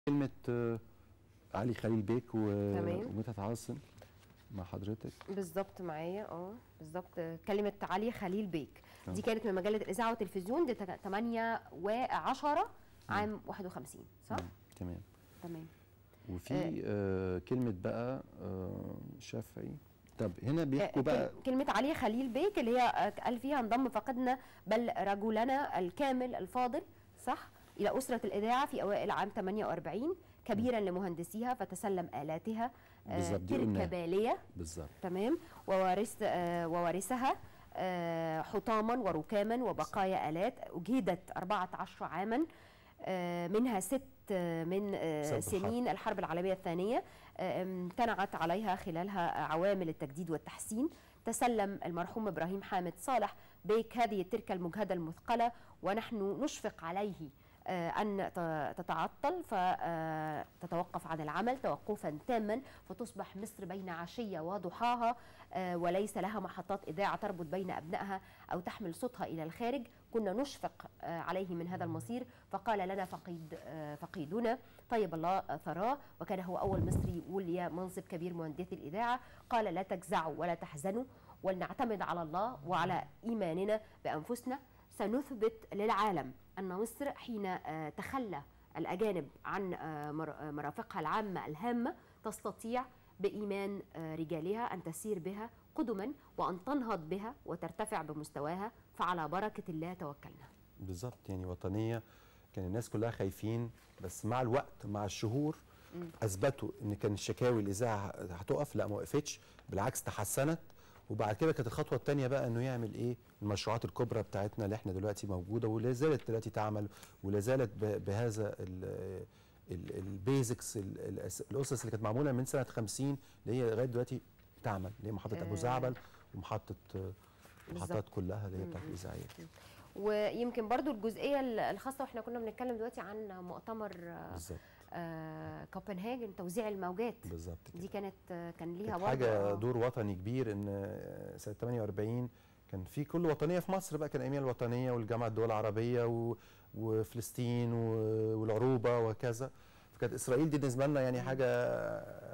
كلمة آه، علي خليل بيك و- تمام. ومدحت عاصم مع حضرتك بالظبط معايا اه بالظبط كلمة علي خليل بيك آه. دي كانت من مجلة الإذاعة والتلفزيون دي 8 و10 عام 51 صح؟ مم، تمام تمام وفي آه كلمة بقى آه شافعي طب هنا بيحكوا آه، بقى كل- كلمة علي خليل بيك اللي هي آه، قال فيها انضم فقدنا بل رجلنا الكامل الفاضل صح إلى أسرة الإذاعة في أوائل عام 48 كبيرا لمهندسيها فتسلم آلاتها آه، بالظبط، دي تلك قلناها. بالية بالظبط تمام ووارث آه، وورثها آه، حطاما وركاما وبقايا آلات أجهدت 14 عاما آه، منها ست آه، من آه، سبب الحرب. سنين الحرب العالمية الثانية آه، امتنعت عليها خلالها عوامل التجديد والتحسين تسلم المرحوم إبراهيم حامد صالح بيك هذه التركة المجهدة المثقلة ونحن نشفق عليه آه، أن ت- تتعطل فتتوقف عن العمل توقفا تاما فتصبح مصر بين عشية وضحاها آه، وليس لها محطات إذاعة تربط بين أبنائها أو تحمل صوتها إلى الخارج كنا نشفق آه، عليه من هذا المصير فقال لنا فقيد آه، فقيدنا طيب الله آه، ثراه وكان هو أول مصري ولي منصب كبير مهندسي الإذاعة قال لا تجزعوا ولا تحزنوا ولنعتمد على الله وعلى إيماننا بأنفسنا سنثبت للعالم أن مصر حين آه، تخلى الأجانب عن آه، مر- آه، مرافقها العامة الهامة تستطيع بإيمان آه، رجالها أن تسير بها قدما وأن تنهض بها وترتفع بمستواها فعلى بركة الله توكلنا بالظبط يعني وطنية كان الناس كلها خايفين بس مع الوقت مع الشهور اثبتوا ان كان الشكاوي الاذاعه هتقف لا ما وقفتش بالعكس تحسنت وبعد كده كانت الخطوه الثانيه بقى انه يعمل ايه المشروعات الكبرى بتاعتنا اللي احنا دلوقتي موجوده ولا زالت دلوقتي تعمل ولا زالت ب- بهذا ال- ال- البيزكس ال- الأس- الاسس اللي كانت معموله من سنه 50 اللي هي لغايه دلوقتي تعمل اللي هي محطه ابو آه. زعبل ومحطه بالظبط. المحطات كلها اللي هي بتاعت الاذاعيه ويمكن برضو الجزئية الخاصة واحنا كنا بنتكلم دلوقتي عن مؤتمر آه، بالظبط آه، كوبنهاجن توزيع الموجات بالظبط كده دي كانت آه، كان ليها كانت برضو حاجه آه، دور وطني كبير ان آه، سنه 48 كان في كل وطنيه في مصر بقى كان اياميها الوطنيه والجامعه الدول العربيه و... وفلسطين و... والعروبه وكذا فكانت اسرائيل دي بالنسبه لنا يعني حاجه